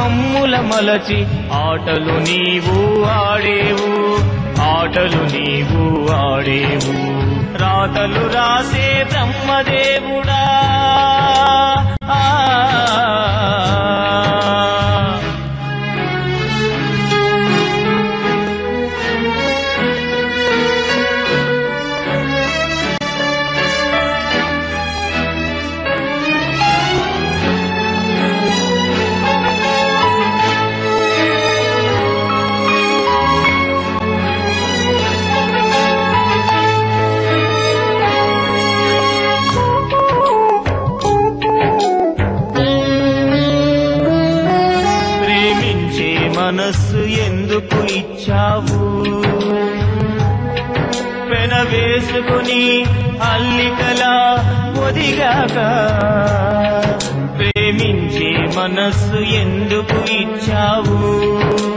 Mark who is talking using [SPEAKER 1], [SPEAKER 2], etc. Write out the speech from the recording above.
[SPEAKER 1] మమ్ముల మలచి ఆటలు నీవు ఆడేవు ఆటలు నీవు ఆడేవు రాతలు రాసే బ్రహ్మదేవుడా ఆ ప్రేమించే మనస్సు ఎందుకు ఇచ్చావు పెన వేసుకుని అల్లికలా ఒదిగాక ప్రేమించే మనస్సు ఎందుకు ఇచ్చావు